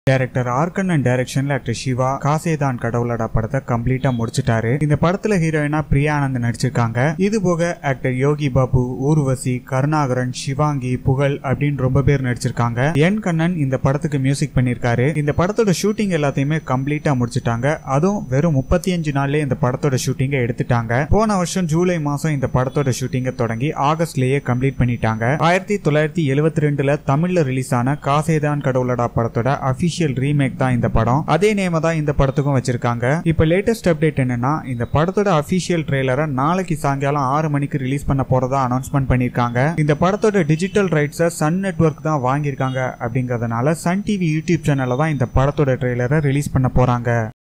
director ஆர்கண்ணன் டைரக்ஷன்ல actor Siva காசேதான் கடவுளடா படத்தை கம்ப்ளீட்டா முடிச்சிட்டாரு இந்த படத்துல ஹீரோயினா பிரியா ஆனந்த் நடிச்சிருக்காங்க இது போக ஆக்டர் யோகி பாபு ஊர்வசி கருணாகரன் சிவாங்கி புகழ் அப்படின்னு ரொம்ப பேர் நடிச்சிருக்காங்க என் கண்ணன் இந்த படத்துக்கு மியூசிக் பண்ணிருக்காரு இந்த படத்தோட ஷூட்டிங் எல்லாத்தையுமே கம்ப்ளீட்டா முடிச்சிட்டாங்க அதுவும் வெறும் முப்பத்தி அஞ்சு நாள்லயே இந்த படத்தோட ஷூட்டிங்கை எடுத்துட்டாங்க போன வருஷம் ஜூலை மாசம் இந்த படத்தோட ஷூட்டிங்கை தொடங்கி ஆகஸ்ட்லயே கம்ப்ளீட் பண்ணிட்டாங்க ஆயிரத்தி தொள்ளாயிரத்தி எழுபத்தி ரெண்டுல தமிழ்ல ரிலீஸ் ஆன காசேதான் கடவுளடா படத்தோட அபிஷியல் ரீமேக் தான் இந்த படம் அதே நேம தான் இந்த படத்துக்கும் வச்சிருக்காங்க இப்ப லேட்டஸ்ட் அப்டேட் என்னன்னா இந்த படத்தோட அபிஷியல் ட்ரெய்லரை நாளைக்கு சாயங்காலம் ஆறு மணிக்கு ரிலீஸ் பண்ண போறதா அனௌன்ஸ்மெண்ட் பண்ணிருக்காங்க இந்த படத்தோட டிஜிட்டல் ரைட்ஸை சன் நெட்வொர்க் தான் வாங்கியிருக்காங்க அப்படிங்கறதுனால சன் டிவி யூடியூப் சேனல்ல தான் இந்த படத்தோட ட்ரெய்லரை ரிலீஸ் பண்ண போறாங்க